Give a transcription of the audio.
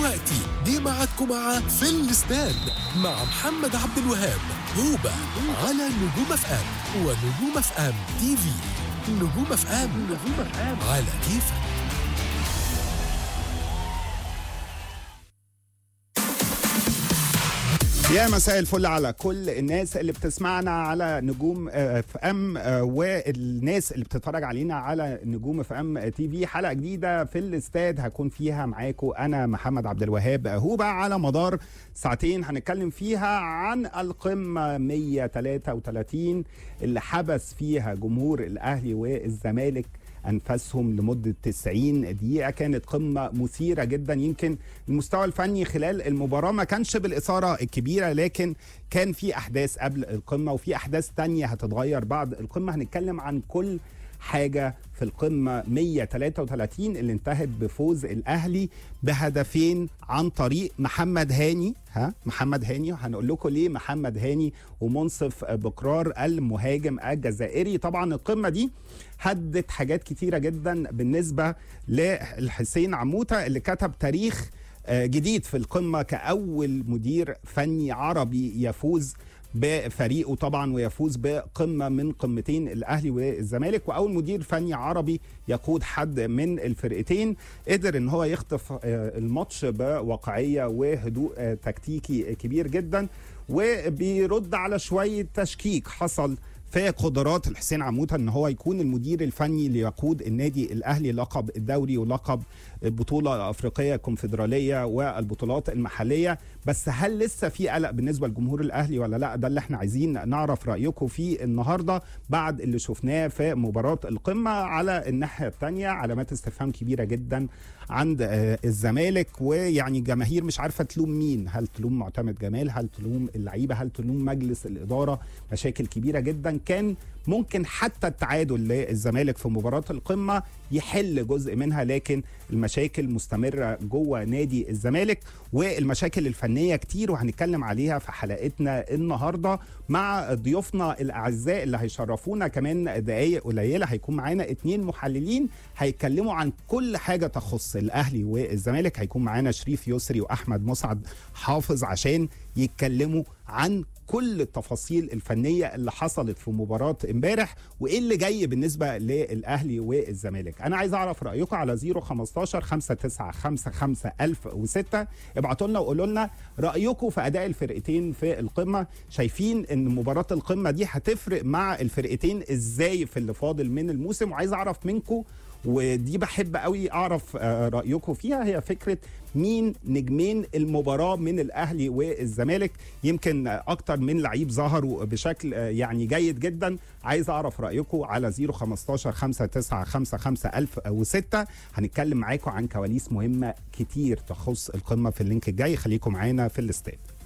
ودلوقتي جه ميعادكم مع في الاستاد مع محمد عبد الوهاب هوبا على نجوم اف ام ونجوم اف ام تي في نجوم اف ام على كيفك يا مساء الفل على كل الناس اللي بتسمعنا على نجوم اف ام والناس اللي بتتفرج علينا على نجوم اف ام تي في حلقه جديده في الاستاد هكون فيها معاكم انا محمد عبد الوهاب هوبا على مدار ساعتين هنتكلم فيها عن القمه 133 اللي حبس فيها جمهور الاهلي والزمالك انفاسهم لمده 90 دقيقه كانت قمه مثيره جدا يمكن المستوى الفني خلال المباراه ما كانش بالاثاره الكبيره لكن كان في احداث قبل القمه وفي احداث تانية هتتغير بعد القمه هنتكلم عن كل حاجة في القمة 133 اللي انتهت بفوز الأهلي بهدفين عن طريق محمد هاني ها محمد هاني هنقول لكم ليه محمد هاني ومنصف بكرار المهاجم الجزائري طبعا القمة دي هدت حاجات كتيرة جدا بالنسبة للحسين عموتة اللي كتب تاريخ جديد في القمة كأول مدير فني عربي يفوز بفريقه طبعا ويفوز بقمه من قمتين الاهلي والزمالك واول مدير فني عربي يقود حد من الفرقتين قدر ان هو يخطف الماتش بواقعيه وهدوء تكتيكي كبير جدا وبيرد على شويه تشكيك حصل في قدرات الحسين عموته ان هو يكون المدير الفني ليقود النادي الاهلي لقب الدوري ولقب البطوله الافريقيه الكونفدراليه والبطولات المحليه بس هل لسه في قلق بالنسبه لجمهور الاهلي ولا لا ده اللي احنا عايزين نعرف رايكم فيه النهارده بعد اللي شفناه في مباراه القمه على الناحيه الثانيه علامات استفهام كبيره جدا عند الزمالك ويعني جماهير مش عارفه تلوم مين هل تلوم معتمد جمال هل تلوم اللعيبه هل تلوم مجلس الاداره مشاكل كبيره جدا كان ممكن حتى التعادل للزمالك في مباراه القمه يحل جزء منها لكن المشاكل مستمره جوه نادي الزمالك والمشاكل الفنيه كتير وهنتكلم عليها في حلقتنا النهارده مع ضيوفنا الاعزاء اللي هيشرفونا كمان دقائق قليله هيكون معانا اتنين محللين هيتكلموا عن كل حاجه تخص الاهلي والزمالك هيكون معانا شريف يسري واحمد مسعد حافظ عشان يتكلموا عن كل التفاصيل الفنيه اللي حصلت في مباراه امبارح وايه اللي جاي بالنسبه للاهلي والزمالك انا عايز اعرف رايكم على 015 5955 1006 ابعتوا لنا وقولوا لنا رايكم في اداء الفرقتين في القمه شايفين ان مباراه القمه دي هتفرق مع الفرقتين ازاي في اللي فاضل من الموسم وعايز اعرف منكم ودي بحب قوي اعرف رايكم فيها هي فكره مين نجمين المباراه من الاهلي والزمالك يمكن اكتر من لعيب ظهروا بشكل يعني جيد جدا عايز اعرف رايكم على 015 5955 1006 هنتكلم معاكم عن كواليس مهمه كتير تخص القمه في اللينك الجاي خليكم معانا في الاستاد